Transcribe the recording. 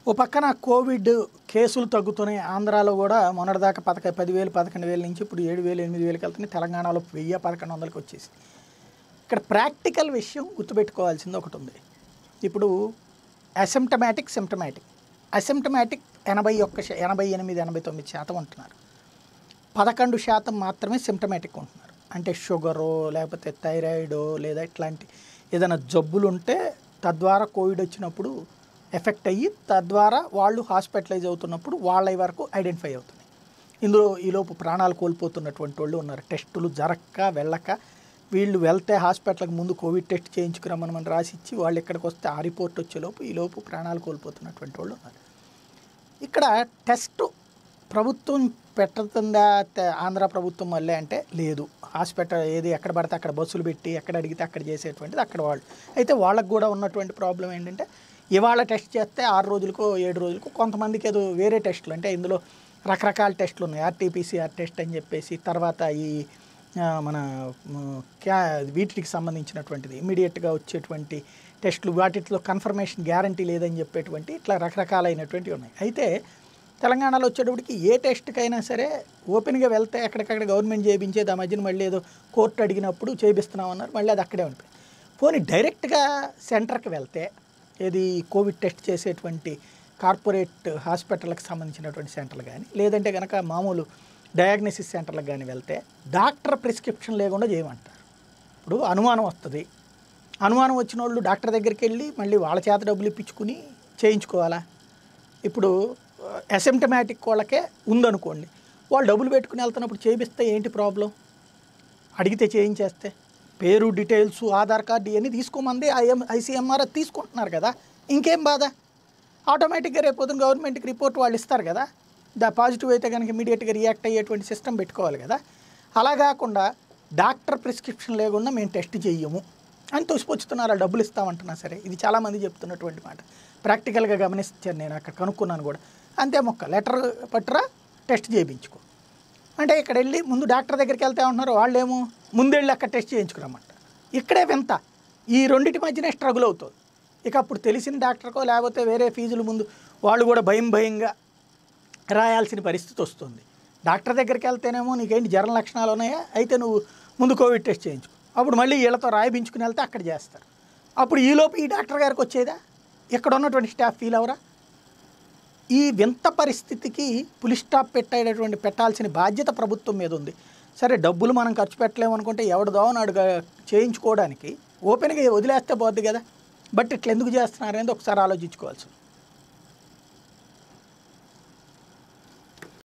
ఓ పక్కన కోవిడ్ కేసులు తగ్గుతున్నాయి ఆంధ్రాలో కూడా మొన్నటిదాకా పదక పదివేలు పదకొండు వేల నుంచి ఇప్పుడు ఏడు వేలు ఎనిమిది వేలకి వెళ్తున్నాయి తెలంగాణలో వెయ్యి పదకొండు వందలకి వచ్చేసి ఇక్కడ ప్రాక్టికల్ విషయం గుర్తుపెట్టుకోవాల్సింది ఒకటి ఉంది ఇప్పుడు అసిమ్టమాటిక్ సిమ్టమాటిక్ అసిమ్టమాటిక్ ఎనభై ఒక్క శా- ఎనభై ఎనిమిది ఎనభై తొమ్మిది శాతం ఉంటున్నారు పదకొండు శాతం మాత్రమే సిమ్టమాటిక్ ఉంటున్నారు అంటే షుగరో లేకపోతే థైరాయిడో లేదా ఇట్లాంటి ఏదైనా జబ్బులు ఉంటే తద్వారా కోవిడ్ వచ్చినప్పుడు ఎఫెక్ట్ అయ్యి తద్వారా వాళ్ళు హాస్పిటలైజ్ అవుతున్నప్పుడు వాళ్ళ వరకు ఐడెంటిఫై అవుతున్నాయి ఇందులో ఈలోపు ప్రాణాలు కోల్పోతున్నటువంటి వాళ్ళు ఉన్నారు టెస్టులు జరక్క వెళ్ళక వీళ్ళు వెళ్తే హాస్పిటల్కి ముందు కోవిడ్ టెస్ట్ చేయించుకురమ్మని మనం రాసిచ్చి వాళ్ళు ఇక్కడికి వస్తే ఆ రిపోర్ట్ వచ్చేలోపు ఈలోపు ప్రాణాలు కోల్పోతున్నటువంటి వాళ్ళు ఉన్నారు ఇక్కడ టెస్ట్ ప్రభుత్వం పెడుతుందా తే- ఆంధ్ర ప్రభుత్వం వల్లే అంటే లేదు హాస్పిటల్ ఏది ఎక్కడ పడితే అక్కడ బస్సులు పెట్టి ఎక్కడ అడిగితే అక్కడ చేసేటువంటిది అక్కడ వాళ్ళు అయితే వాళ్ళకు కూడా ఉన్నటువంటి ప్రాబ్లం ఏంటంటే ఇవాళ టెస్ట్ చేస్తే ఆరు రోజులకో ఏడు రోజులకో కొంతమందికి ఏదో వేరే టెస్టులు అంటే ఇందులో రకరకాల టెస్టులు ఉన్నాయి ఆర్టీపీసీఆర్ టెస్ట్ అని చెప్పేసి తర్వాత ఈ ఆ, మన మ్, క్యా వీటికి సంబంధించినటువంటిది ఇమీడియట్గా వచ్చేటువంటి టెస్టులు వాటిలో కన్ఫర్మేషన్ గ్యారంటీ లేదని చెప్పేటువంటి ఇట్లా రకరకాలైనటువంటివి ఉన్నాయి అయితే తెలంగాణలో వచ్చేటప్పటికి ఏ టెస్ట్కైనా సరే ఓపెన్గా వెళ్తే ఎక్కడికక్కడ గవర్నమెంట్ చేయించేది ఆ మధ్యన మళ్ళీ ఏదో కోర్టు అడిగినప్పుడు చేపిస్తున్నామన్నారు మళ్ళీ అది అక్కడే ఉంటుంది పోనీ డైరెక్ట్గా సెంటర్కి వెళ్తే ఏది కోవిడ్ టెస్ట్ చేసేటువంటి కార్పొరేట్ హాస్పిటల్కి సంబంధించినటువంటి సెంటర్లు కానీ లేదంటే కనుక మామూలు డయాగ్నోసిస్ సెంటర్లకు కానీ వెళ్తే డాక్టర్ ప్రిస్క్రిప్షన్ లేకుండా చేయమంటారు ఇప్పుడు అనుమానం వస్తుంది అనుమానం వచ్చిన వాళ్ళు డాక్టర్ దగ్గరికి వెళ్ళి మళ్ళీ వాళ్ళ చేత డబ్బులు ఇప్పించుకుని చేయించుకోవాలా ఇప్పుడు అసిమ్టమాటిక్ వాళ్ళకే ఉందనుకోండి వాళ్ళు డబ్బులు పెట్టుకుని వెళ్తున్నప్పుడు చేపిస్తే ఏంటి ప్రాబ్లం అడిగితే చేయించేస్తే పేరు డీటెయిల్స్ ఆధార్ కార్డు ఇవన్నీ తీసుకోమంది ఐఎం ఐసీఎంఆర్ అది తీసుకుంటున్నారు కదా ఇంకేం బాధ ఆటోమేటిక్గా రేపు పొద్దున గవర్నమెంట్కి రిపోర్ట్ వాళ్ళు ఇస్తారు కదా దా పాజిటివ్ అయితే కనుక ఇమీడియట్గా రియాక్ట్ అయ్యేటువంటి సిస్టమ్ పెట్టుకోవాలి కదా అలా కాకుండా డాక్టర్ ప్రిస్క్రిప్షన్ లేకుండా మేము టెస్ట్ చెయ్యము అని తోసిపుచ్చుతున్నారు ఆ డబ్బులు ఇస్తామంటున్నా సరే ఇది చాలామంది చెప్తున్నటువంటి మాట ప్రాక్టికల్గా గమనించాను నేను అక్కడ కనుక్కున్నాను కూడా అంతే మొక్క లెటర్ పట్టురా టెస్ట్ చేయించుకో అంటే ఇక్కడ వెళ్ళి ముందు డాక్టర్ దగ్గరికి వెళ్తే ఏమంటున్నారు వాళ్ళేమో ముందెళ్ళి అక్కడ టెస్ట్ చేయించుకురమ్మంట ఇక్కడే వింత ఈ రెండింటి మధ్యనే స్ట్రగుల్ అవుతుంది ఇక అప్పుడు తెలిసిన డాక్టర్కో లేకపోతే వేరే ఫీజులు ముందు వాళ్ళు కూడా భయం భయంగా రాయాల్సిన పరిస్థితి వస్తుంది డాక్టర్ దగ్గరికి వెళ్తేనేమో నీకేంటి జ్వరం లక్షణాలు ఉన్నాయా అయితే నువ్వు ముందు కోవిడ్ టెస్ట్ చేయించుకో అప్పుడు మళ్ళీ వీళ్ళతో రాయిపించుకుని వెళ్తే అక్కడ చేస్తారు అప్పుడు ఈలోపు ఈ డాక్టర్ గారికి వచ్చేదా ఇక్కడ ఉన్నటువంటి స్టాఫ్ ఫీల్ అవరా ఈ వింత పరిస్థితికి పులి స్టాప్ పెట్టేటటువంటి పెట్టాల్సిన బాధ్యత ప్రభుత్వం మీద ఉంది సరే డబ్బులు మనం ఖర్చు పెట్టలేము అనుకుంటే ఎవడదో నాడు చేయించుకోవడానికి ఓపెన్గా వదిలేస్తే పోద్ది కదా బట్ ఇట్లా ఎందుకు చేస్తున్నారు అనేది ఒకసారి ఆలోచించుకోవాల్సింది